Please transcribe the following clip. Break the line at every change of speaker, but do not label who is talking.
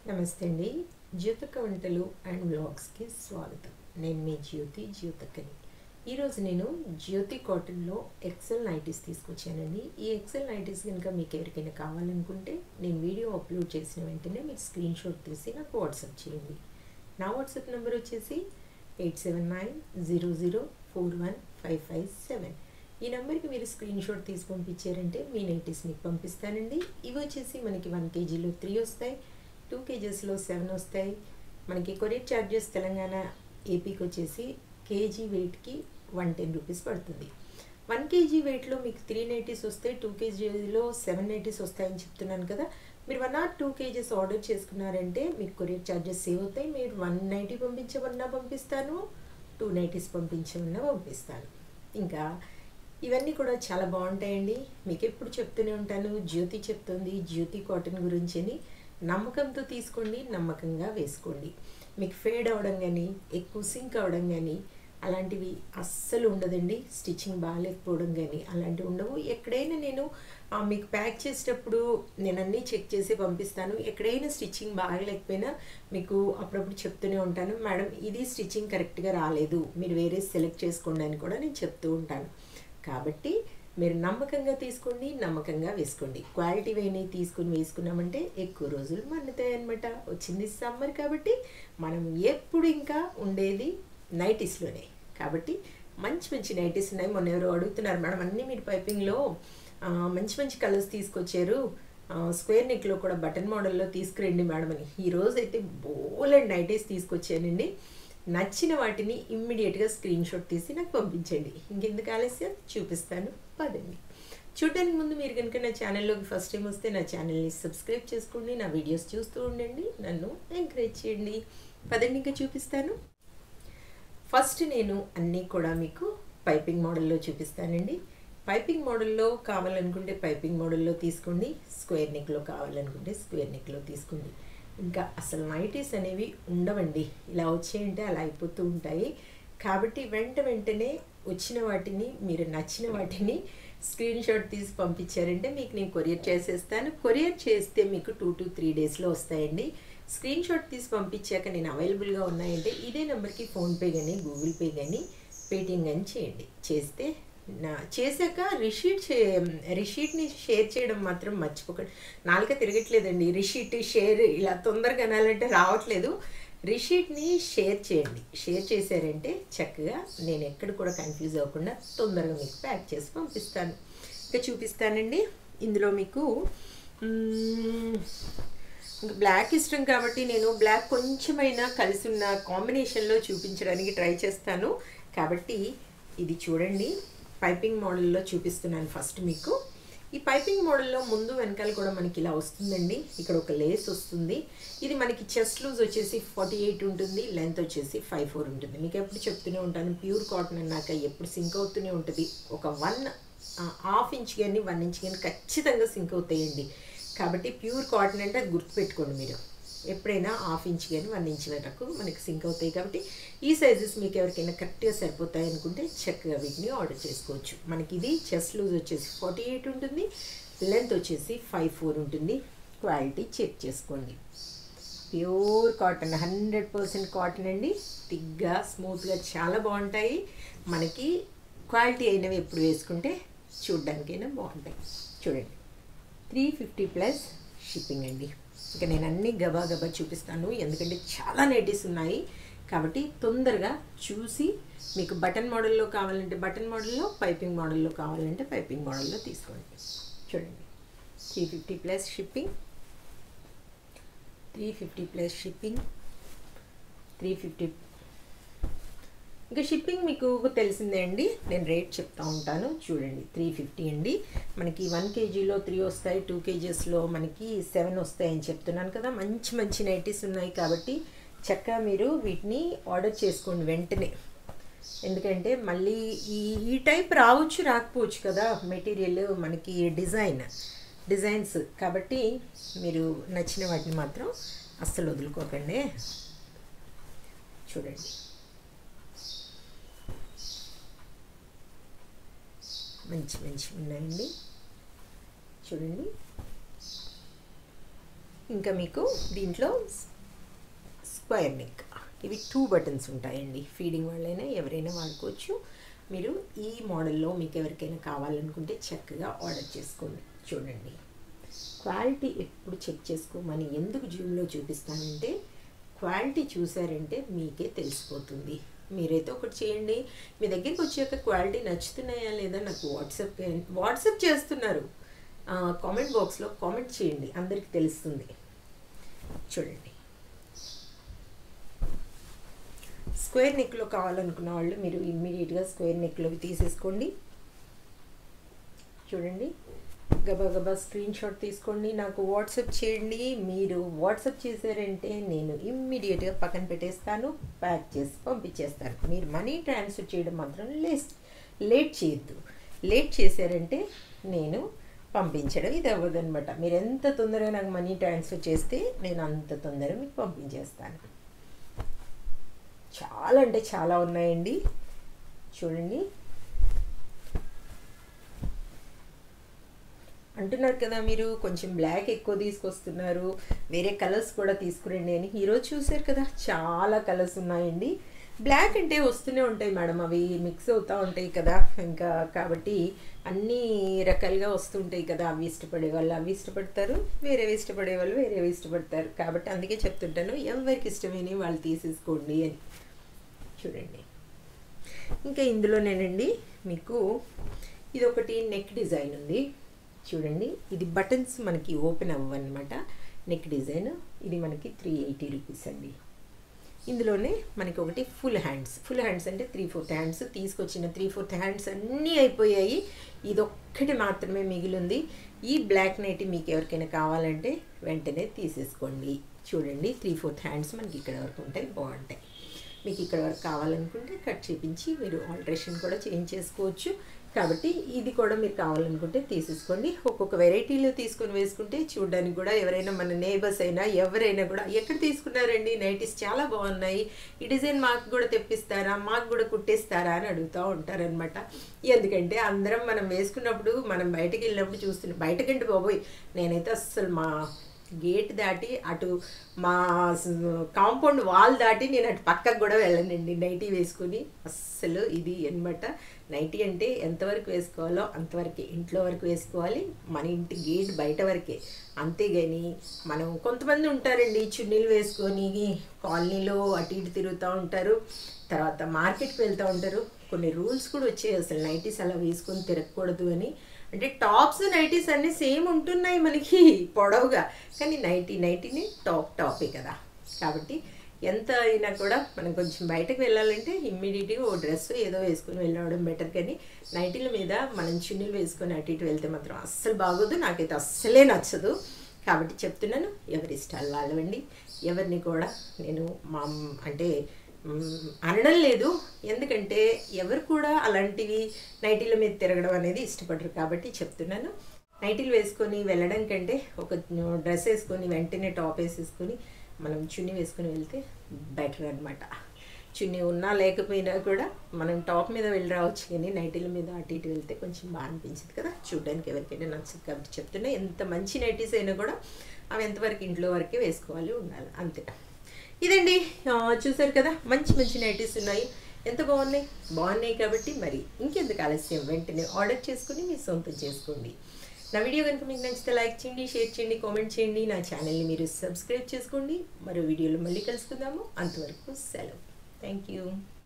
నమస్తే అండి జ్యోతక వంటలు అండ్ వ్లాగ్స్కి స్వాగతం నేను మీ జ్యోతి జ్యోతకని ఈరోజు నేను జ్యోతి కాటన్లో ఎక్సెల్ నైటీస్ తీసుకొచ్చానండి ఈ ఎక్సెల్ నైటీస్ కనుక మీకు ఎవరికైనా కావాలనుకుంటే నేను వీడియో అప్లోడ్ చేసిన వెంటనే మీరు స్క్రీన్ షాట్ తీసి నాకు వాట్సాప్ చేయండి నా వాట్సాప్ నెంబర్ వచ్చేసి eight seven nine zero zero four one five five seven ఈ నెంబర్కి మీరు స్క్రీన్ షాట్ తీసి పంపించారంటే మీ నైటీస్ మీకు పంపిస్తానండి ఇవి వచ్చేసి మనకి వన్ కేజీలో త్రీ వస్తాయి టూ కేజెస్లో సెవెన్ వస్తాయి మనకి కొరియర్ ఛార్జెస్ తెలంగాణ ఏపీకి వచ్చేసి కేజీ వెయిట్కి వన్ టెన్ రూపీస్ పడుతుంది వన్ కేజీ వెయిట్లో మీకు త్రీ నైటీస్ వస్తే టూ కేజీలో సెవెన్ నైటీస్ వస్తాయని చెప్తున్నాను కదా మీరు one or two KGs order చేసుకున్నారంటే మీకు కొరియర్ ఛార్జెస్ సేవ్ అవుతాయి మీరు వన్ నైటీ పంపించమన్నా పంపిస్తాను టూ నైటీస్ పంపించమన్నా పంపిస్తాను ఇంకా ఇవన్నీ కూడా చాలా బాగుంటాయండి మీకు ఎప్పుడు చెప్తూనే ఉంటాను జ్యోతి చెప్తుంది జ్యోతి కాటన్ గురించి అని నమ్మకంతో తీసుకోండి నమ్మకంగా వేసుకోండి మీకు ఫేడ్ అవ్వడం కానీ ఎక్కువ సింక్ అవ్వడం కానీ అలాంటివి అస్సలు ఉండదండి స్టిచ్చింగ్ బాగాలేకపోవడం కానీ అలాంటివి ఉండవు ఎక్కడైనా నేను ఆ, మీకు ప్యాక్ చేసేటప్పుడు నేను అన్నీ చెక్ చేసి పంపిస్తాను ఎక్కడైనా స్టిచ్చింగ్ బాగలేకపోయినా మీకు అప్పుడప్పుడు చెప్తూనే ఉంటాను మేడం ఇది స్టిచ్చింగ్ కరెక్ట్గా రాలేదు మీరు వేరే సెలెక్ట్ చేసుకోండి అని కూడా నేను చెప్తూ ఉంటాను కాబట్టి మీరు నమ్మకంగా తీసుకోండి నమ్మకంగా వేసుకోండి క్వాలిటీ అయినవి తీసుకుని వేసుకున్నామంటే ఎక్కువ రోజులు మన్నుతాయి అనమాట వచ్చింది సమ్మర్ కాబట్టి మనం ఎప్పుడు ఇంకా ఉండేది నైటీస్లోనే కాబట్టి మంచి మంచి నైటీస్ ఉన్నాయి మొన్న ఎవరో అడుగుతున్నారు మేడం అన్నీ మీరు పైపింగ్లో ఆ, మంచి మంచి కలర్స్ తీసుకొచ్చారు ఆ, స్క్వేర్ నెక్లో కూడా బటన్ మోడల్లో తీసుకురండి మేడం అని ఈరోజు అయితే బోలెడ్ నైటీస్ తీసుకొచ్చానండి నచ్చిన వాటిని ఇమ్మీడియట్గా స్క్రీన్ షాట్ తీసి నాకు పంపించండి ఇంకెందుకు ఆలస్యం చూపిస్తాను పదండి చూడడానికి ముందు మీరు కనుక నా ఛానల్లోకి ఫస్ట్ టైం వస్తే నా ఛానల్ని సబ్స్క్రైబ్ చేసుకోండి నా వీడియోస్ చూస్తూ ఉండండి నన్ను ఎంకరేజ్ చేయండి పదండి ఇంకా చూపిస్తాను ఫస్ట్ నేను అన్నీ కూడా మీకు పైపింగ్ మోడల్లో చూపిస్తానండి పైపింగ్ మోడల్లో కావాలనుకుంటే పైపింగ్ మోడల్లో తీసుకోండి స్క్వేర్ నెక్లో కావాలనుకుంటే స్క్వేర్ నెక్లో తీసుకోండి ఇంకా అసలు నైటీస్ అనేవి ఉండవండి ఇలా వచ్చాయంటే అలా అయిపోతూ ఉంటాయి కాబట్టి వెంట వెంటనే వచ్చిన వాటిని మీరు నచ్చిన వాటిని స్క్రీన్ షాట్ తీసి పంపించారంటే మీకు నేను కొరియర్ చేసేస్తాను కొరియర్ చేస్తే మీకు టూ టు త్రీ డేస్లో వస్తాయండి స్క్రీన్ షాట్ తీసి పంపించాక నేను అవైలబుల్గా ఉన్నాయంటే ఇదే నెంబర్కి ఫోన్పే కానీ గూగుల్ పే కానీ పేటిఎం కానీ చేయండి చేస్తే నా చేశాక రిషీట్ చే రిషీట్ని షేర్ చేయడం మాత్రం మర్చిపోకండి నాలుక తిరగట్లేదండి రిషీట్ షేర్ ఇలా తొందరగా అనాలంటే రావట్లేదు రిషీట్ని షేర్ చేయండి షేర్ చేశారంటే చక్కగా నేను ఎక్కడ కూడా కన్ఫ్యూజ్ అవ్వకుండా తొందరగా మీకు ప్యాక్ చేసి పంపిస్తాను ఇంకా చూపిస్తానండి ఇందులో మీకు మ్మ్, ఇంకా బ్లాక్ ఇష్టం కాబట్టి నేను బ్లాక్ కొంచెమైనా కలిసి ఉన్న కాంబినేషన్లో చూపించడానికి ట్రై చేస్తాను కాబట్టి ఇది చూడండి పైపింగ్ మోడల్లో చూపిస్తున్నాను ఫస్ట్ మీకు ఈ పైపింగ్ మోడల్లో ముందు వెనకాల కూడా మనకి ఇలా వస్తుందండి ఇక్కడ ఒక లేస్ వస్తుంది ఇది మనకి చెస్ట్ లూజ్ వచ్చేసి ఫార్టీ ఎయిట్ ఉంటుంది లెంత్ వచ్చేసి ఫైవ్ ఫోర్ ఉంటుంది మీకు ఎప్పుడు చెప్తూనే ఉంటాను ప్యూర్ కాటన్ అన్నాక ఎప్పుడు సింక్ అవుతూనే ఉంటుంది ఒక వన్ హాఫ్ ఇంచ్ కానీ వన్ ఇంచ్ కానీ ఖచ్చితంగా సింక్ అవుతాయండి కాబట్టి ప్యూర్ కాటన్ అంటే అది గుర్తుపెట్టుకోండి మీరు ఎప్పుడైనా హాఫ్ ఇంచ్ కానీ వన్ ఇంచ్ వరకు మనకి సింక్ అవుతాయి కాబట్టి ఈ సైజెస్ మీకు ఎవరికైనా కరెక్ట్గా సరిపోతాయి అనుకుంటే చక్కగా వీటిని ఆర్డర్ చేసుకోవచ్చు మనకి ఇది చెస్ట్ లూజ్ వచ్చేసి ఫార్టీ ఎయిట్ ఉంటుంది లెంత్ వచ్చేసి ఫైవ్ ఫోర్ ఉంటుంది క్వాలిటీ చెక్ చేసుకోండి pure cotton hundred percent cotton అండి థిక్గా స్మూత్గా చాలా బాగుంటాయి మనకి క్వాలిటీ అయినవి ఎప్పుడు వేసుకుంటే చూడ్డానికైనా బాగుంటాయి చూడండి త్రీ ఫిఫ్టీ ప్లస్ షిప్పింగ్ అండి ఇక నేను అన్ని గబా గబా చూపిస్తాను ఎందుకంటే చాలా నైటీస్ ఉన్నాయి కాబట్టి తొందరగా చూసి మీకు బటన్ మోడల్లో కావాలంటే బటన్ మోడల్లో పైపింగ్ మోడల్లో కావాలంటే పైపింగ్ మోడల్లో తీసుకోండి చూడండి three fifty plus shipping three fifty plus shipping three fifty ఇంకా షిప్పింగ్ మీకు తెలిసిందే అండి నేను రేట్ చెప్తా ఉంటాను చూడండి త్రీ ఫిఫ్టీ అండి మనకి వన్ కేజీలో త్రీ వస్తాయి టూ కేజీస్లో మనకి సెవెన్ వస్తాయి అని చెప్తున్నాను కదా మంచి మంచి నైటీస్ ఉన్నాయి కాబట్టి చక్కగా మీరు వీటిని ఆర్డర్ చేసుకోండి వెంటనే ఎందుకంటే మళ్ళీ ఈ ఈ టైప్ రావచ్చు రాకపోవచ్చు కదా మెటీరియల్ మనకి డిజైన్ డిజైన్స్ కాబట్టి మీరు నచ్చిన వాటిని మాత్రం అస్సలు వదులుకోకండి చూడండి మంచి మంచి ఉన్నాయండి చూడండి ఇంకా మీకు దీంట్లో స్క్వేర్ నెక్ ఇవి టూ బటన్స్ ఉంటాయండి ఫీడింగ్ వాళ్ళైనా ఎవరైనా వాడుకోవచ్చు మీరు ఈ మోడల్లో మీకు ఎవరికైనా కావాలనుకుంటే చక్కగా ఆర్డర్ చేసుకోండి చూడండి క్వాలిటీ ఎప్పుడు చెక్ చేసుకోమని ఎందుకు జూమ్లో చూపిస్తానంటే క్వాలిటీ చూసారంటే మీకే తెలిసిపోతుంది మీరైతే ఒకటి చేయండి మీ దగ్గరికి వచ్చాక క్వాలిటీ నచ్చుతున్నాయా లేదా నాకు వాట్సాప్ వాట్సాప్ చేస్తున్నారు కామెంట్ బాక్స్లో కామెంట్ చేయండి అందరికి తెలుస్తుంది చూడండి స్క్వేర్ నెక్లో కావాలనుకున్న వాళ్ళు మీరు ఇమ్మీడియట్గా స్క్వేర్ నెక్లోకి తీసేసుకోండి చూడండి గబా గబా స్క్రీన్ షాట్ తీసుకోండి నాకు వాట్సాప్ చేయండి మీరు వాట్సాప్ చేశారంటే నేను ఇమ్మీడియట్గా పక్కన పెట్టేస్తాను ప్యాక్ చేసి పంపించేస్తాను మీరు మనీ ట్రాన్స్ఫర్ చేయడం మాత్రం లేస్ లేట్ చేయొద్దు లేట్ చేశారంటే నేను పంపించడం ఇది అవ్వదనమాట మీరు ఎంత తొందరగా నాకు మనీ ట్రాన్స్ఫర్ చేస్తే నేను అంత తొందరగా మీకు పంపించేస్తాను చాలా అంటే చాలా ఉన్నాయండి చూడండి అంటున్నారు కదా మీరు కొంచెం బ్లాక్ ఎక్కువ తీసుకొస్తున్నారు వేరే కలర్స్ కూడా తీసుకురండి అని ఈరోజు చూసారు కదా చాలా కలర్స్ ఉన్నాయండి బ్లాక్ అంటే వస్తూనే ఉంటాయి మేడం అవి మిక్స్ అవుతూ ఉంటాయి కదా ఇంకా కాబట్టి అన్ని రకాలుగా వస్తుంటాయి కదా అవి ఇష్టపడే వాళ్ళు అవి ఇష్టపడతారు వేరేవి ఇష్టపడే వాళ్ళు వేరేవి ఇష్టపడతారు కాబట్టి అందుకే చెప్తుంటాను ఎవరికి ఇష్టమైనవి వాళ్ళు తీసేసుకోండి అని చూడండి ఇంకా ఇందులోనేనండి మీకు ఇది ఒకటి నెక్ డిజైన్ ఉంది చూడండి ఇది బటన్స్ మనకి ఓపెన్ అవ్వనమాట నెక్ డిజైన్ ఇది మనకి త్రీ ఎయిటీ రూపీస్ అండి ఇందులోనే మనకి ఒకటి ఫుల్ హ్యాండ్స్ ఫుల్ హ్యాండ్స్ అంటే త్రీ ఫోర్త్ హ్యాండ్స్ తీసుకొచ్చిన త్రీ ఫోర్త్ హ్యాండ్స్ అన్నీ అయిపోయాయి ఇదొక్కటి మాత్రమే మిగిలింది ఈ బ్లాక్ నైట్ మీకు ఎవరికైనా కావాలంటే వెంటనే తీసేసుకోండి చూడండి త్రీ ఫోర్త్ హ్యాండ్స్ మనకి ఇక్కడ వరకు ఉంటాయి బాగుంటాయి మీకు ఇక్కడ వరకు కావాలనుకుంటే కట్ చేపించి మీరు ఆల్టరేషన్ కూడా చేంజ్ చేసుకోవచ్చు కాబట్టి ఇది కూడా మీరు కావాలనుకుంటే తీసేసుకోండి ఒక్కొక్క వెరైటీలో తీసుకొని వేసుకుంటే చూడడానికి కూడా ఎవరైనా మన నేబర్స్ అయినా ఎవరైనా కూడా ఎక్కడ తీసుకున్నారండి నైటీస్ చాలా బాగున్నాయి ఈ డిజైన్ మాకు కూడా తెప్పిస్తారా మాకు కూడా కుట్టేస్తారా అని అడుగుతూ ఉంటారనమాట ఎందుకంటే అందరం మనం వేసుకున్నప్పుడు మనం బయటకు వెళ్ళినప్పుడు చూస్తున్నాం బయటకంటే బాబోయ్ నేనైతే అస్సలు మా గేట్ దాటి అటు మా కాంపౌండ్ వాల్ దాటి నేను అటు పక్కకు కూడా వెళ్ళనండి నైటీ వేసుకుని అస్సలు ఇది అనమాట నైటీ అంటే ఎంతవరకు వేసుకోవాలో అంతవరకే ఇంట్లో వరకు వేసుకోవాలి మన ఇంటి గేట్ బయట వరకే అంతేగాని మనం కొంతమంది ఉంటారండి చున్నీలు వేసుకొని కాలనీలో అటు ఇటు తిరుగుతూ ఉంటారు తర్వాత మార్కెట్కి వెళ్తూ ఉంటారు కొన్ని రూల్స్ కూడా వచ్చాయి అసలు నైటీస్ అలా వేసుకొని తిరగకూడదు అని అంటే టాప్స్ నైటీస్ అన్నీ సేమ్ ఉంటున్నాయి మనకి పొడవుగా కానీ నైటీ నైటీని టాప్ టాపే కదా కాబట్టి ఎంత అయినా కూడా మనం కొంచెం బయటకు వెళ్ళాలంటే ఇమ్మీడియట్గా ఓ డ్రెస్ ఏదో వేసుకొని వెళ్ళడం బెటర్ కానీ నైటీల మీద మనం చున్నీలు వేసుకొని అటు ఇటు వెళ్తే మాత్రం అస్సలు బాగోదు నాకైతే అస్సలే నచ్చదు కాబట్టి చెప్తున్నాను ఎవరి ఇష్టాలు వాళ్ళవండి ఎవరిని కూడా నేను మా అంటే అనడం లేదు ఎందుకంటే ఎవరు కూడా అలాంటివి నైటీల మీద తిరగడం అనేది ఇష్టపడరు కాబట్టి చెప్తున్నాను నైటీలు వేసుకొని వెళ్ళడం కంటే ఒక డ్రెస్ వేసుకొని వెంటనే టాప్ వేసేసుకొని మనం చున్నీ వేసుకొని వెళ్తే బెటర్ అనమాట చున్నీ ఉన్నా లేకపోయినా కూడా మనం టాప్ మీద వెళ్ళి రావచ్చు కానీ నైటీల మీద అటు ఇటు వెళ్తే కొంచెం బాగా అనిపించింది కదా చూడడానికి ఎవరికైనా నచ్చదు కాబట్టి చెప్తున్నా ఎంత మంచి నైటీస్ అయినా కూడా అవి ఎంతవరకు ఇంట్లో వరకే వేసుకోవాలి ఉండాలి అంతే ఇదండి చూసారు కదా మంచి మంచి నైటీస్ ఉన్నాయి ఎంత బాగున్నాయి బాగున్నాయి కాబట్టి మరి ఇంకెందుకు ఆలస్యం వెంటనే ఆర్డర్ చేసుకుని మీ సొంతం చేసుకోండి నా వీడియో కనుక మీకు నచ్చితే లైక్ చేయండి షేర్ చేయండి కామెంట్ చేయండి నా ఛానల్ని మీరు సబ్స్క్రైబ్ చేసుకోండి మరో వీడియోలో మళ్ళీ కలుసుకుందాము అంతవరకు సెలవు థ్యాంక్ యూ